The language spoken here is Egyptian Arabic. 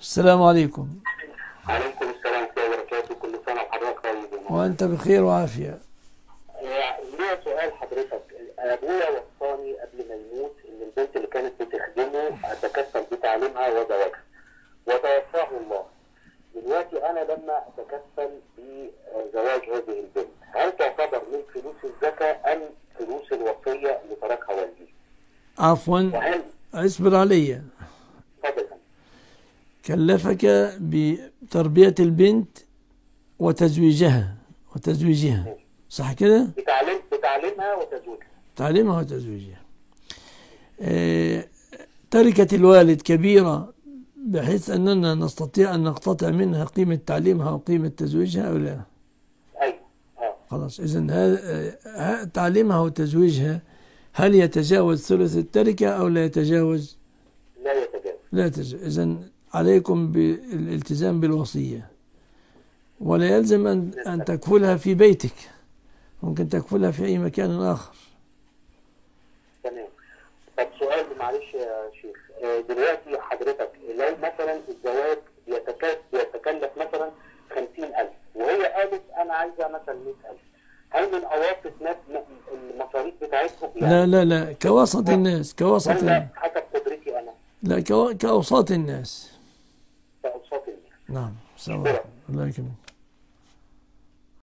السلام عليكم عليكم السلام ورحمة الله وبركاته كل سنة وحضرتك طيب وأنت بخير وعافية ليا سؤال حضرتك أبويا وصاني قبل ما يموت إن البنت اللي كانت بتخدمه أتكفل بتعليمها وزواجها وتوفاه الله دلوقتي أنا لما أتكفل بزواج هذه البنت هل تعتبر من فلوس الزكاة أم فلوس الوصية اللي تركها والدي؟ عفوا وهل اصبر علي اتفضل كلفك بتربية البنت وتزويجها وتزويجها صح كده؟ بتعليم بتعليمها وتزويجها تعليمها وتزويجها آه، تركة الوالد كبيرة بحيث أننا نستطيع أن نقتطع منها قيمة تعليمها وقيمة تزويجها أو لا أيوه أه خلاص إذا هذا تعليمها وتزويجها هل يتجاوز ثلث التركة أو لا يتجاوز؟ لا يتجاوز لا يتجاوز إذا عليكم بالالتزام بالوصية ولا يلزم أن أن تكفلها في بيتك ممكن تكفلها في أي مكان آخر تمام طب سؤال معلش يا شيخ آه، دلوقتي حضرتك لو مثلا الزواج بيتكلف بيتكلف مثلا 50000 وهي قالت انا عايزه مثلا 100000 هل من اواسط ناس م- المصاريف بتاعتهم لا لا لا كوسط الناس كوسط ولا الناس. حسب قدرتي انا لا كو- كأوساط الناس كاوساط الناس نعم سواء الله يكرمك